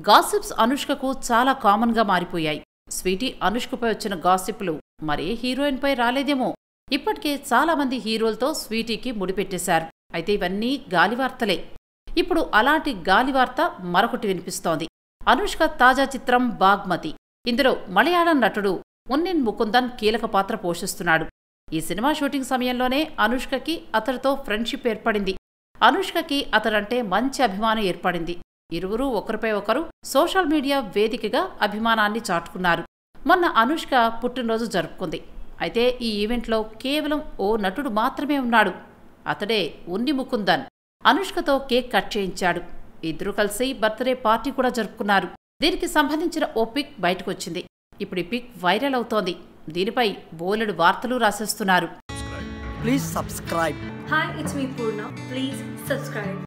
Gossips అనుష్కకు చాలా కామన్గా మారిపోయాయి స్వీటీ అనుష్కపై వచ్చిన గాసిప్లు మరే హీరోయిన్పై రాలేదేమో ఇప్పటికే చాలా మంది హీరోలతో స్వీటీకి ముడిపెట్టేశారు అయితే ఇవన్నీ గాలివార్తలే ఇప్పుడు అలాంటి గాలివార్త మరొకటి వినిపిస్తోంది అనుష్క తాజా చిత్రం బాగ్మతి ఇందులో మలయాళం నటుడు ఉన్నిన్ ముకుందన్ కీలక పాత్ర పోషిస్తున్నాడు ఈ సినిమా షూటింగ్ సమయంలోనే అనుష్కకి అతడితో ఫ్రెండ్షిప్ ఏర్పడింది అనుష్కకి అతడంటే మంచి అభిమానం ఏర్పడింది ఇరువురూ ఒకరిపై ఒకరు సోషల్ మీడియా వేదికగా అభిమానాన్ని చాటుకున్నారు మొన్న అనుష్క పుట్టినరోజు జరుపుకుంది అయితే ఈ ఈవెంట్లో కేవలం ఓ నటుడు మాత్రమే ఉన్నాడు అతడే ఉన్ని ముకుందన్ అనుష్కతో కేక్ కట్ చేయించాడు ఇద్దరూ కలిసి బర్త్డే పార్టీ కూడా జరుపుకున్నారు దీనికి సంబంధించిన ఓ పిక్ బయటకొచ్చింది ఇప్పుడు ఈ పిక్ వైరల్ అవుతోంది దీనిపై బోలెడు వార్తలు రాసేస్తున్నారు Please subscribe. Hi, it's me Purna. Please subscribe.